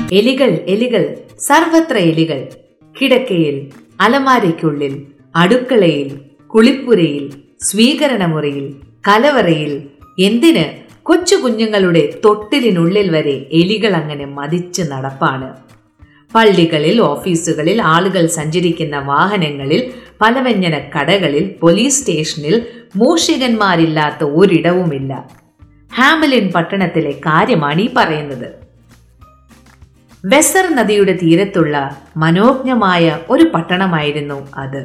എലികൾ എലികൾ സർവത്ര എലികൾ കിടക്കയിൽ അലമാരയ്ക്കുള്ളിൽ അടുക്കളയിൽ കുളിപ്പുരയിൽ സ്വീകരണമുറിയിൽ കലവറയിൽ എന്തിന് കൊച്ചു കുഞ്ഞുങ്ങളുടെ തൊട്ടിലിനുള്ളിൽ വരെ എലികൾ അങ്ങനെ മതിച്ച് നടപ്പാണ് പള്ളികളിൽ ഓഫീസുകളിൽ ആളുകൾ സഞ്ചരിക്കുന്ന വാഹനങ്ങളിൽ പലവ്യഞ്ജന കടകളിൽ പോലീസ് സ്റ്റേഷനിൽ മൂഷികന്മാരില്ലാത്ത ഒരിടവുമില്ല ഹാമലിൻ പട്ടണത്തിലെ കാര്യമാണ് ഈ പറയുന്നത് വെസർ നദിയുടെ തീരത്തുള്ള മനോജ്ഞമായ ഒരു പട്ടണമായിരുന്നു അത്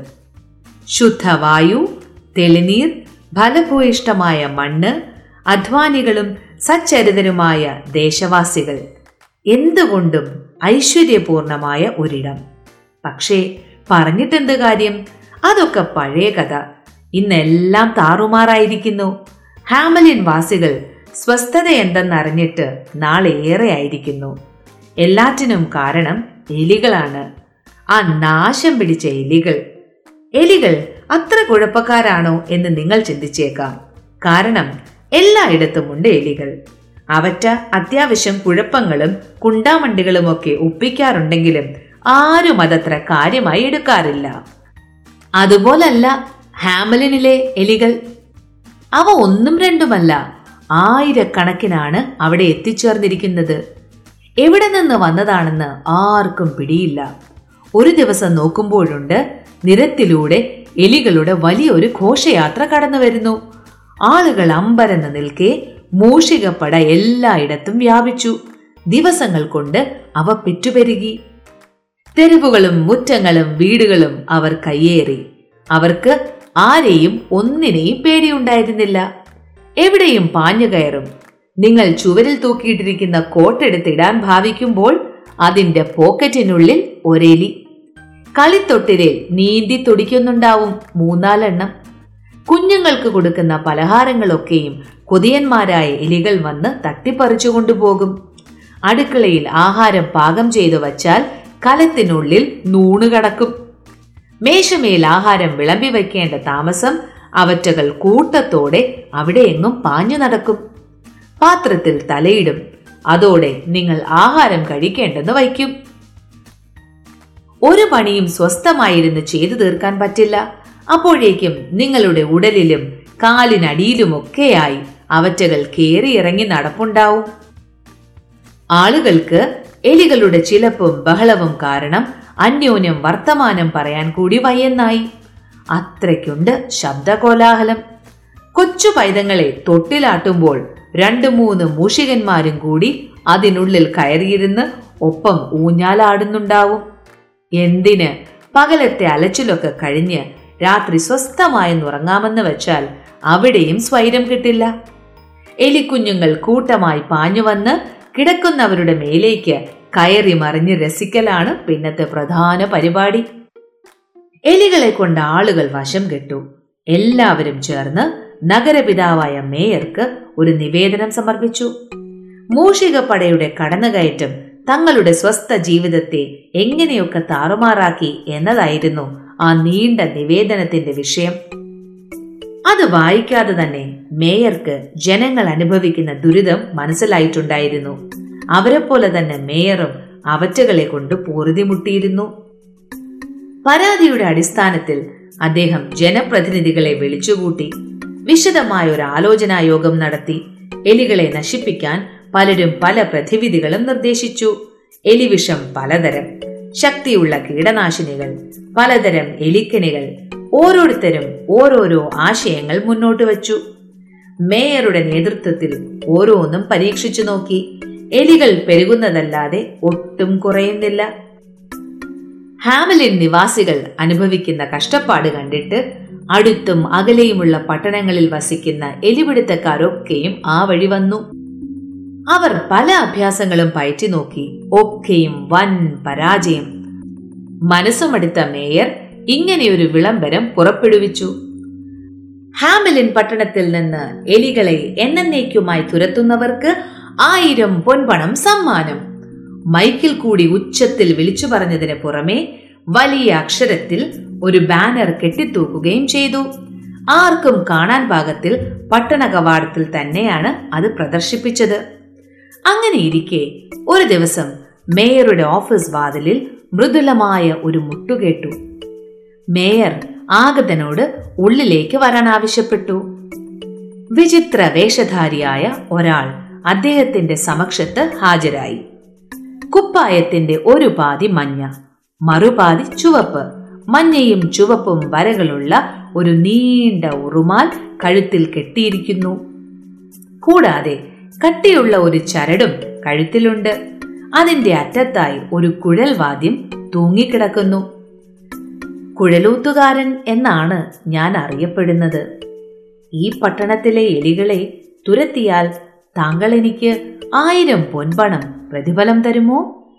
ശുദ്ധവായു തെളിനീർ ഫലഭൂയിഷ്ടമായ മണ്ണ് അധ്വാനികളും സച്ചരിതരുമായ ദേശവാസികൾ എന്തുകൊണ്ടും ഐശ്വര്യപൂർണമായ ഒരിടം പക്ഷേ പറഞ്ഞിട്ടെന്ത് കാര്യം അതൊക്കെ പഴയ കഥ ഇന്നെല്ലാം താറുമാറായിരിക്കുന്നു ഹാമലിൻ വാസികൾ സ്വസ്ഥത എന്തെന്നറിഞ്ഞിട്ട് നാളേറെ ആയിരിക്കുന്നു എല്ലാറ്റിനും കാരണം എലികളാണ് ആ നാശം പിടിച്ച എലികൾ എലികൾ അത്ര കുഴപ്പക്കാരാണോ എന്ന് നിങ്ങൾ ചിന്തിച്ചേക്കാം കാരണം എല്ലായിടത്തുമുണ്ട് എലികൾ അവറ്റ അത്യാവശ്യം കുഴപ്പങ്ങളും കുണ്ടാമണ്ടികളുമൊക്കെ ഒപ്പിക്കാറുണ്ടെങ്കിലും ആരും അതത്ര കാര്യമായി എടുക്കാറില്ല അതുപോലല്ല ഹാമലിനിലെ എലികൾ അവ ഒന്നും രണ്ടുമല്ല ആയിരക്കണക്കിനാണ് അവിടെ എത്തിച്ചേർന്നിരിക്കുന്നത് എവിടെ നിന്ന് വന്നതാണെന്ന് ആർക്കും പിടിയില്ല ഒരു ദിവസം നോക്കുമ്പോഴുണ്ട് നിരത്തിലൂടെ എലികളുടെ വലിയൊരു ഘോഷയാത്ര കടന്നു വരുന്നു ആളുകൾ അമ്പരന്ന് നിൽക്കെ മൂഷികപ്പട എല്ലായിടത്തും വ്യാപിച്ചു ദിവസങ്ങൾ കൊണ്ട് അവ പെറ്റുപെരുകി തെരുവുകളും മുറ്റങ്ങളും വീടുകളും അവർ കയ്യേറി അവർക്ക് ആരെയും ഒന്നിനെയും പേടിയുണ്ടായിരുന്നില്ല എവിടെയും പാഞ്ഞു കയറും നിങ്ങൾ ചുവരിൽ തൂക്കിയിട്ടിരിക്കുന്ന കോട്ടെടുത്തിടാൻ ഭാവിക്കുമ്പോൾ അതിന്റെ പോക്കറ്റിനുള്ളിൽ ഒരെലി കളിത്തൊട്ടിലിൽ നീന്തി തുടിക്കുന്നുണ്ടാവും മൂന്നാലെണ്ണം കുഞ്ഞുങ്ങൾക്ക് കൊടുക്കുന്ന പലഹാരങ്ങളൊക്കെയും കൊതിയന്മാരായ എലികൾ വന്ന് തട്ടിപ്പറിച്ചു കൊണ്ടുപോകും അടുക്കളയിൽ ആഹാരം പാകം ചെയ്തു വച്ചാൽ കലത്തിനുള്ളിൽ നൂണ് കടക്കും മേശമേൽ ആഹാരം വിളമ്പി വയ്ക്കേണ്ട താമസം അവറ്റകൾ കൂട്ടത്തോടെ അവിടെയെങ്ങും പാഞ്ഞു നടക്കും പാത്രത്തിൽ തലയിടും അതോടെ നിങ്ങൾ ആഹാരം കഴിക്കേണ്ടെന്ന് വയ്ക്കും ഒരു പണിയും സ്വസ്ഥമായിരുന്ന് ചെയ്തു തീർക്കാൻ പറ്റില്ല അപ്പോഴേക്കും നിങ്ങളുടെ ഉടലിലും കാലിനടിയിലുമൊക്കെയായി അവറ്റകൾ കേറിയിറങ്ങി നടപ്പുണ്ടാവും ആളുകൾക്ക് എലികളുടെ ചിലപ്പും ബഹളവും കാരണം അന്യോന്യം വർത്തമാനം പറയാൻ കൂടി വയ്യെന്നായി അത്രയ്ക്കുണ്ട് ശബ്ദകോലാഹലം കൊച്ചു പൈതങ്ങളെ തൊട്ടിലാട്ടുമ്പോൾ രണ്ടു മൂന്ന് മൂഷികന്മാരും കൂടി അതിനുള്ളിൽ കയറിയിരുന്ന് ഒപ്പം ഊഞ്ഞാലാടുന്നുണ്ടാവും എന്തിന് പകലത്തെ അലച്ചിലൊക്കെ കഴിഞ്ഞ് രാത്രി സ്വസ്ഥമായി ഉറങ്ങാമെന്ന് വെച്ചാൽ അവിടെയും സ്വൈരം കിട്ടില്ല എലിക്കുഞ്ഞുങ്ങൾ കൂട്ടമായി പാഞ്ഞുവന്ന് കിടക്കുന്നവരുടെ മേലേക്ക് കയറി മറിഞ്ഞ് രസിക്കലാണ് പിന്നത്തെ പ്രധാന പരിപാടി എലികളെ കൊണ്ട് ആളുകൾ വശം കെട്ടു എല്ലാവരും ചേർന്ന് നഗരപിതാവായ മേയർക്ക് ഒരു നിവേദനം സമർപ്പിച്ചു മൂഷികപ്പടയുടെ കടന്നുകയറ്റം തങ്ങളുടെ സ്വസ്ഥ ജീവിതത്തെ എങ്ങനെയൊക്കെ താറുമാറാക്കി എന്നതായിരുന്നു ആ നീണ്ട നിവേദനത്തിന്റെ വിഷയം അത് വായിക്കാതെ തന്നെ മേയർക്ക് ജനങ്ങൾ അനുഭവിക്കുന്ന ദുരിതം മനസ്സിലായിട്ടുണ്ടായിരുന്നു അവരെപ്പോലെ തന്നെ മേയറും അവറ്റകളെ കൊണ്ട് പൊറുതിമുട്ടിയിരുന്നു പരാതിയുടെ അടിസ്ഥാനത്തിൽ അദ്ദേഹം ജനപ്രതിനിധികളെ വിളിച്ചുകൂട്ടി വിശദമായ ഒരു ആലോചനാ യോഗം നടത്തി എലികളെ നശിപ്പിക്കാൻ പലരും പല പ്രതിവിധികളും നിർദ്ദേശിച്ചു എലിവിഷം പലതരം ശക്തിയുള്ള കീടനാശിനികൾ പലതരം എലിക്കണികൾ ഓരോരുത്തരും ഓരോരോ ആശയങ്ങൾ മുന്നോട്ട് വച്ചു മേയറുടെ നേതൃത്വത്തിൽ ഓരോന്നും പരീക്ഷിച്ചു നോക്കി എലികൾ പെരുകുന്നതല്ലാതെ ഒട്ടും കുറയുന്നില്ല ഹാമലിൻ നിവാസികൾ അനുഭവിക്കുന്ന കഷ്ടപ്പാട് കണ്ടിട്ട് അടുത്തും അകലെയുമുള്ള പട്ടണങ്ങളിൽ വസിക്കുന്ന എലിപിടുത്തക്കാരൊക്കെയും ആ വഴി വന്നു അവർ പല അഭ്യാസങ്ങളും പയറ്റി നോക്കി ഒക്കെയും വൻ പരാജയം മനസ്സുമടുത്ത മേയർ ഇങ്ങനെയൊരു വിളംബരം പുറപ്പെടുവിച്ചു ഹാമിലിൻ പട്ടണത്തിൽ നിന്ന് എലികളെ എന്നേക്കുമായി തുരത്തുന്നവർക്ക് ആയിരം പൊൻപണം സമ്മാനം മൈക്കിൽ കൂടി ഉച്ചത്തിൽ വിളിച്ചു പറഞ്ഞതിന് പുറമെ വലിയ അക്ഷരത്തിൽ ഒരു ബാനർ കെട്ടിത്തൂക്കുകയും ചെയ്തു ആർക്കും കാണാൻ പാകത്തിൽ പട്ടണ കവാടത്തിൽ തന്നെയാണ് അത് പ്രദർശിപ്പിച്ചത് അങ്ങനെ ഇരിക്കെ ഒരു ദിവസം മേയറുടെ ഓഫീസ് വാതിലിൽ മൃദുലമായ ഒരു മുട്ടുകേട്ടു മേയർ ആഗതനോട് ഉള്ളിലേക്ക് വരാൻ ആവശ്യപ്പെട്ടു വിചിത്ര വേഷധാരിയായ ഒരാൾ അദ്ദേഹത്തിന്റെ സമക്ഷത്ത് ഹാജരായി കുപ്പായത്തിന്റെ ഒരു പാതി മഞ്ഞ മറുപാതി ചുവപ്പ് മഞ്ഞയും ചുവപ്പും വരകളുള്ള ഒരു നീണ്ട ഉറുമാൽ കഴുത്തിൽ കെട്ടിയിരിക്കുന്നു കൂടാതെ കട്ടിയുള്ള ഒരു ചരടും കഴുത്തിലുണ്ട് അതിന്റെ അറ്റത്തായി ഒരു കുഴൽ വാദ്യം തൂങ്ങിക്കിടക്കുന്നു കുഴലൂത്തുകാരൻ എന്നാണ് ഞാൻ അറിയപ്പെടുന്നത് ഈ പട്ടണത്തിലെ എലികളെ തുരത്തിയാൽ താങ്കൾ എനിക്ക് ആയിരം പൊൻപണം പ്രതിഫലം തരുമോ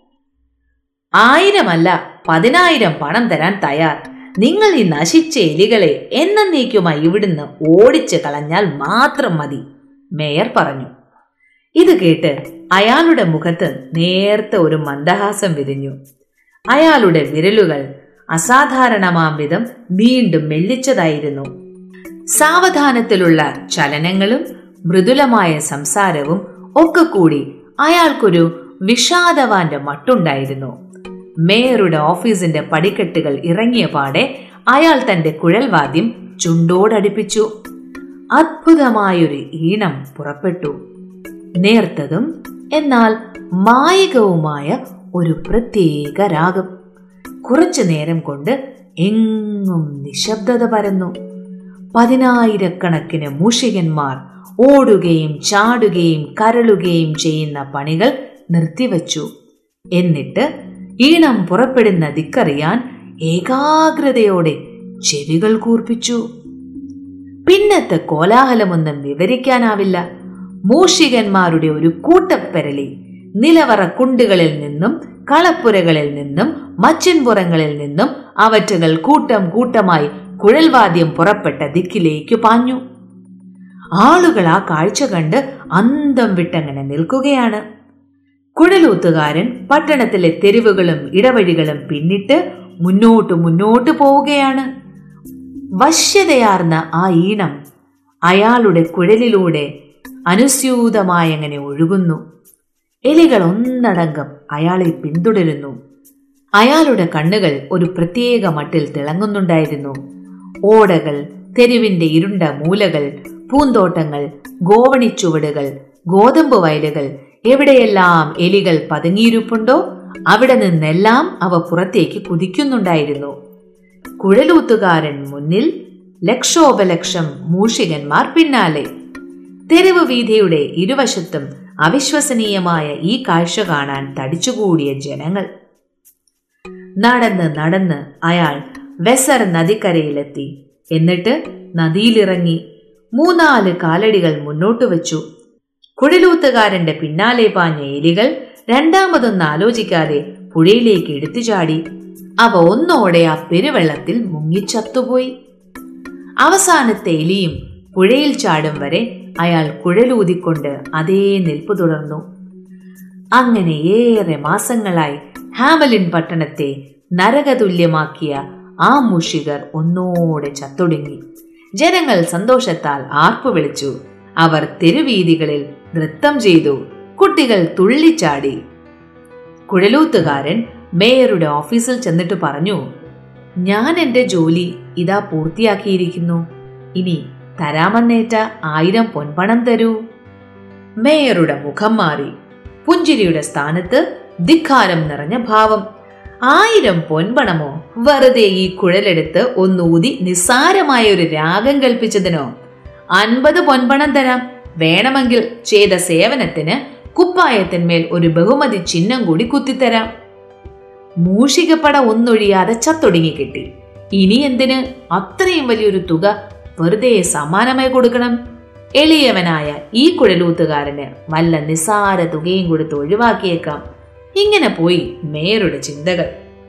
ആയിരമല്ല പതിനായിരം പണം തരാൻ തയ്യാർ നിങ്ങൾ ഈ നശിച്ച എലികളെ എന്നേക്കുമായി ഇവിടുന്ന് ഓടിച്ചു കളഞ്ഞാൽ മാത്രം മതി മേയർ പറഞ്ഞു ഇത് കേട്ട് അയാളുടെ മുഖത്ത് നേർത്ത ഒരു മന്ദഹാസം വിരിഞ്ഞു അയാളുടെ വിരലുകൾ അസാധാരണമാം വിധം വീണ്ടും മെല്ലിച്ചതായിരുന്നു സാവധാനത്തിലുള്ള ചലനങ്ങളും മൃദുലമായ സംസാരവും ഒക്കെ കൂടി അയാൾക്കൊരു വിഷാദവാന്റെ മട്ടുണ്ടായിരുന്നു മേയറുടെ ഓഫീസിന്റെ പടിക്കെട്ടുകൾ ഇറങ്ങിയ പാടെ അയാൾ തന്റെ കുഴൽവാദ്യം ചുണ്ടോടടുപ്പിച്ചു അത്ഭുതമായൊരു ഈണം പുറപ്പെട്ടു നേർത്തതും എന്നാൽ മായികവുമായ ഒരു പ്രത്യേക രാഗം കുറച്ചു നേരം കൊണ്ട് എങ്ങും നിശബ്ദത പരന്നു പതിനായിരക്കണക്കിന് മൂഷികന്മാർ ഓടുകയും ചാടുകയും കരളുകയും ചെയ്യുന്ന പണികൾ നിർത്തിവച്ചു എന്നിട്ട് ഈണം പുറപ്പെടുന്ന ദിക്കറിയാൻ ഏകാഗ്രതയോടെ ചെവികൾ കൂർപ്പിച്ചു പിന്നത്തെ കോലാഹലമൊന്നും വിവരിക്കാനാവില്ല മൂഷികന്മാരുടെ ഒരു കൂട്ടപ്പെരളി നിലവറ കുണ്ടുകളിൽ നിന്നും കളപ്പുരകളിൽ നിന്നും മച്ചിൻപുറങ്ങളിൽ നിന്നും അവറ്റകൾ കൂട്ടം കൂട്ടമായി കുഴൽവാദ്യം പുറപ്പെട്ട ദിക്കിലേക്ക് പാഞ്ഞു ആളുകൾ ആ കാഴ്ച കണ്ട് അന്തം വിട്ടങ്ങനെ നിൽക്കുകയാണ് കുഴലൂത്തുകാരൻ പട്ടണത്തിലെ തെരുവുകളും ഇടവഴികളും പിന്നിട്ട് മുന്നോട്ട് മുന്നോട്ട് പോവുകയാണ് വശ്യതയാർന്ന ആ ഈണം അയാളുടെ കുഴലിലൂടെ അനുസ്യൂതമായങ്ങനെ ഒഴുകുന്നു എലികൾ ഒന്നടങ്കം അയാളെ പിന്തുടരുന്നു അയാളുടെ കണ്ണുകൾ ഒരു പ്രത്യേക മട്ടിൽ തിളങ്ങുന്നുണ്ടായിരുന്നു ഓടകൾ തെരുവിന്റെ ഇരുണ്ട മൂലകൾ പൂന്തോട്ടങ്ങൾ ഗോവണിച്ചുവടുകൾ ഗോതമ്പ് വയലുകൾ എവിടെയെല്ലാം എലികൾ പതുങ്ങിയിരിപ്പുണ്ടോ അവിടെ നിന്നെല്ലാം അവ പുറത്തേക്ക് കുതിക്കുന്നുണ്ടായിരുന്നു കുഴലൂത്തുകാരൻ മുന്നിൽ ലക്ഷോപലക്ഷം മൂഷികന്മാർ പിന്നാലെ തെരുവ് വീതിയുടെ ഇരുവശത്തും അവിശ്വസനീയമായ ഈ കാഴ്ച കാണാൻ തടിച്ചുകൂടിയ ജനങ്ങൾ നടന്ന് നടന്ന് അയാൾ വെസർ നദിക്കരയിലെത്തി എന്നിട്ട് നദിയിലിറങ്ങി മൂന്നാല് കാലടികൾ മുന്നോട്ട് വെച്ചു കുഴലൂത്തുകാരന്റെ പിന്നാലെ പാഞ്ഞ എലികൾ രണ്ടാമതൊന്ന് ആലോചിക്കാതെ പുഴയിലേക്ക് എടുത്തു ചാടി അവ ഒന്നോടെ ആ പെരുവെള്ളത്തിൽ മുങ്ങിച്ചത്തുപോയി അവസാനത്തെ എലിയും പുഴയിൽ ചാടും വരെ അയാൾ കുഴലൂതിക്കൊണ്ട് അതേ നിൽപ്പ് തുടർന്നു അങ്ങനെ ഏറെ മാസങ്ങളായി ഹാമലിൻ പട്ടണത്തെ നരകതുല്യമാക്കിയ ആ മുഷികർ ഒന്നോടെ ചത്തൊടുങ്ങി ജനങ്ങൾ സന്തോഷത്താൽ ആർപ്പു വിളിച്ചു അവർ തെരുവീതികളിൽ നൃത്തം ചെയ്തു കുട്ടികൾ തുള്ളിച്ചാടി കുഴലൂത്തുകാരൻ മേയറുടെ ഓഫീസിൽ ചെന്നിട്ട് പറഞ്ഞു ഞാൻ എന്റെ ജോലി ഇതാ പൂർത്തിയാക്കിയിരിക്കുന്നു ഇനി തരാമെന്നേറ്റ ആയിരം പൊൻപണം തരൂ മേയറുടെ മുഖം മാറി പുഞ്ചിരിയുടെ സ്ഥാനത്ത് ധിക്കാരം നിറഞ്ഞ ഭാവം ആയിരം പൊൻപണമോ വെറുതെ ഈ കുഴലെടുത്ത് ഒന്നൂതി നിസ്സാരമായ ഒരു രാഗം കൽപ്പിച്ചതിനോ അൻപത് പൊൻപണം തരാം വേണമെങ്കിൽ ചെയ്ത സേവനത്തിന് കുപ്പായത്തിന്മേൽ ഒരു ബഹുമതി ചിഹ്നം കൂടി കുത്തിത്തരാം മൂഷികപ്പട ഒന്നൊഴിയാതെ ചത്തൊടുങ്ങി കിട്ടി ഇനി എന്തിന് അത്രയും വലിയൊരു തുക വെറുതെ സമ്മാനമായി കൊടുക്കണം എളിയവനായ ഈ കുഴലൂത്തുകാരന് വല്ല നിസാര തുകയും കൊടുത്ത് ഒഴിവാക്കിയേക്കാം ഇങ്ങനെ പോയി മേയറുടെ ചിന്തകൾ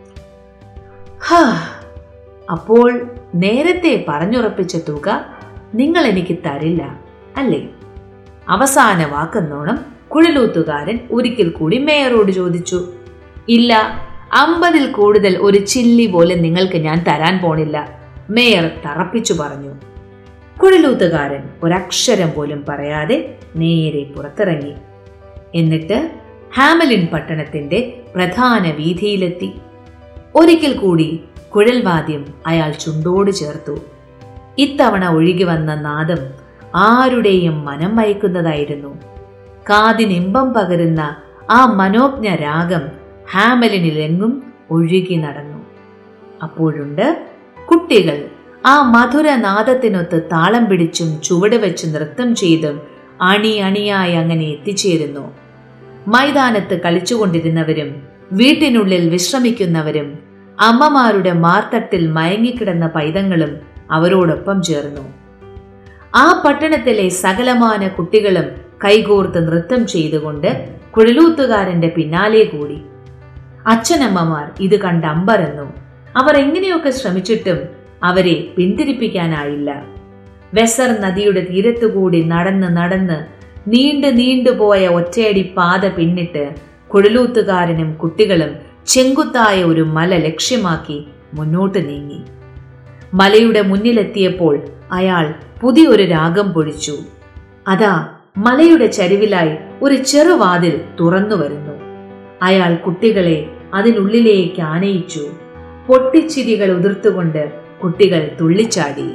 ഹാ അപ്പോൾ നേരത്തെ പറഞ്ഞുറപ്പിച്ച തുക നിങ്ങൾ എനിക്ക് തരില്ല അല്ലേ അവസാന വാക്കെന്നോണം കുഴലൂത്തുകാരൻ ഒരിക്കൽ കൂടി മേയറോട് ചോദിച്ചു ഇല്ല അമ്പതിൽ കൂടുതൽ ഒരു ചില്ലി പോലെ നിങ്ങൾക്ക് ഞാൻ തരാൻ പോണില്ല മേയർ തറപ്പിച്ചു പറഞ്ഞു കുഴലൂത്തുകാരൻ ഒരക്ഷരം പോലും പറയാതെ നേരെ പുറത്തിറങ്ങി എന്നിട്ട് ഹാമലിൻ പട്ടണത്തിന്റെ പ്രധാന വീഥിയിലെത്തി ഒരിക്കൽ കൂടി കുഴൽവാദ്യം അയാൾ ചുണ്ടോട് ചേർത്തു ഇത്തവണ ഒഴുകി വന്ന നാദം ആരുടെയും മനം മയക്കുന്നതായിരുന്നു കാതിനിമ്പം പകരുന്ന ആ മനോജ്ഞ രാഗം ഹാമലിനിലെങ്ങും ഒഴുകി നടന്നു അപ്പോഴുണ്ട് കുട്ടികൾ ആ മധുരനാദത്തിനൊത്ത് താളം പിടിച്ചും ചുവട് വെച്ച് നൃത്തം ചെയ്തും അണി അണിയായി അങ്ങനെ എത്തിച്ചേരുന്നു മൈതാനത്ത് കളിച്ചുകൊണ്ടിരുന്നവരും വീട്ടിനുള്ളിൽ വിശ്രമിക്കുന്നവരും അമ്മമാരുടെ മാർത്തട്ടിൽ മയങ്ങിക്കിടന്ന പൈതങ്ങളും അവരോടൊപ്പം ചേർന്നു ആ പട്ടണത്തിലെ സകലമാന കുട്ടികളും കൈകോർത്ത് നൃത്തം ചെയ്തുകൊണ്ട് കുഴലൂത്തുകാരന്റെ പിന്നാലെ കൂടി അച്ഛനമ്മമാർ ഇത് കണ്ട് അമ്പരന്നു അവർ എങ്ങനെയൊക്കെ ശ്രമിച്ചിട്ടും അവരെ പിന്തിരിപ്പിക്കാനായില്ല വെസർ നദിയുടെ തീരത്തുകൂടി നടന്ന് നടന്ന് നീണ്ടു നീണ്ടുപോയ ഒറ്റയടി പാത പിന്നിട്ട് കുഴലൂത്തുകാരനും കുട്ടികളും ചെങ്കുത്തായ ഒരു മല ലക്ഷ്യമാക്കി മുന്നോട്ട് നീങ്ങി മലയുടെ മുന്നിലെത്തിയപ്പോൾ അയാൾ പുതിയൊരു രാഗം പൊഴിച്ചു അതാ മലയുടെ ചരിവിലായി ഒരു ചെറുവാതിൽ തുറന്നു വരുന്നു അയാൾ കുട്ടികളെ അതിനുള്ളിലേക്ക് ആനയിച്ചു പൊട്ടിച്ചിരികൾ ഉതിർത്തുകൊണ്ട് കുട്ടികൾ തുള്ളിച്ചാടി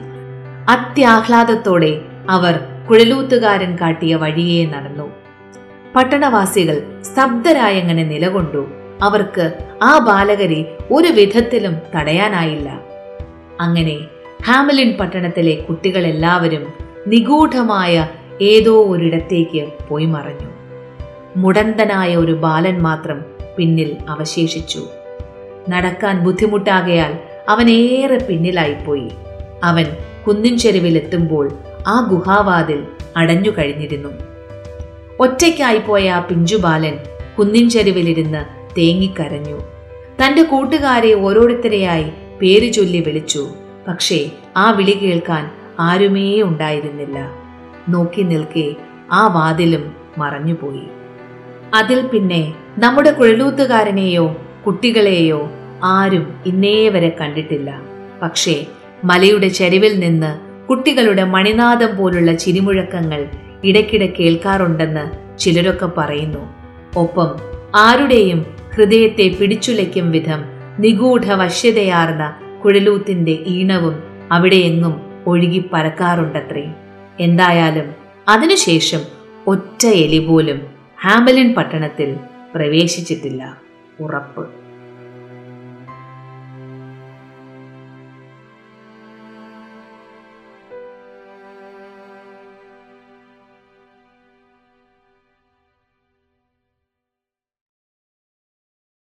അത്യാഹ്ലാദത്തോടെ അവർ കുഴലൂത്തുകാരൻ കാട്ടിയ വഴിയെ നടന്നു പട്ടണവാസികൾ സ്തബ്ധരായങ്ങനെ നിലകൊണ്ടു അവർക്ക് ആ ബാലകരെ ഒരു വിധത്തിലും തടയാനായില്ല അങ്ങനെ ഹാമലിൻ പട്ടണത്തിലെ കുട്ടികളെല്ലാവരും നിഗൂഢമായ ഏതോ ഒരിടത്തേക്ക് പോയി മറഞ്ഞു മുടന്തനായ ഒരു ബാലൻ മാത്രം പിന്നിൽ അവശേഷിച്ചു നടക്കാൻ ബുദ്ധിമുട്ടാകയാൽ അവൻ ഏറെ പിന്നിലായിപ്പോയി അവൻ കുന്നിൻ ചെരുവിലെത്തുമ്പോൾ ആ ഗുഹാവാതിൽ അടഞ്ഞു കഴിഞ്ഞിരുന്നു ഒറ്റയ്ക്കായിപ്പോയ ആ പിഞ്ചുബാലൻ കുന്നിൻ ചെരുവിലിരുന്ന് തേങ്ങിക്കരഞ്ഞു തന്റെ കൂട്ടുകാരെ ഓരോരുത്തരെയായി പേര് ചൊല്ലി വിളിച്ചു പക്ഷേ ആ വിളി കേൾക്കാൻ ആരുമേ ഉണ്ടായിരുന്നില്ല നോക്കി നിൽക്കെ ആ വാതിലും മറഞ്ഞുപോയി അതിൽ പിന്നെ നമ്മുടെ കുഴലൂത്തുകാരനെയോ കുട്ടികളെയോ ആരും ഇന്നേ വരെ കണ്ടിട്ടില്ല പക്ഷേ മലയുടെ ചരിവിൽ നിന്ന് കുട്ടികളുടെ മണിനാദം പോലുള്ള ചിരിമുഴക്കങ്ങൾ ഇടയ്ക്കിടെ കേൾക്കാറുണ്ടെന്ന് ചിലരൊക്കെ പറയുന്നു ഒപ്പം ആരുടെയും ഹൃദയത്തെ പിടിച്ചുലയ്ക്കും വിധം നിഗൂഢ വശ്യതയാർന്ന കുഴലൂത്തിന്റെ ഈണവും അവിടെയെങ്ങും ഒഴുകി പരക്കാറുണ്ടത്രേ എന്തായാലും അതിനുശേഷം ഒറ്റ എലി പോലും ഹാമലിൻ പട്ടണത്തിൽ പ്രവേശിച്ചിട്ടില്ല ഉറപ്പ്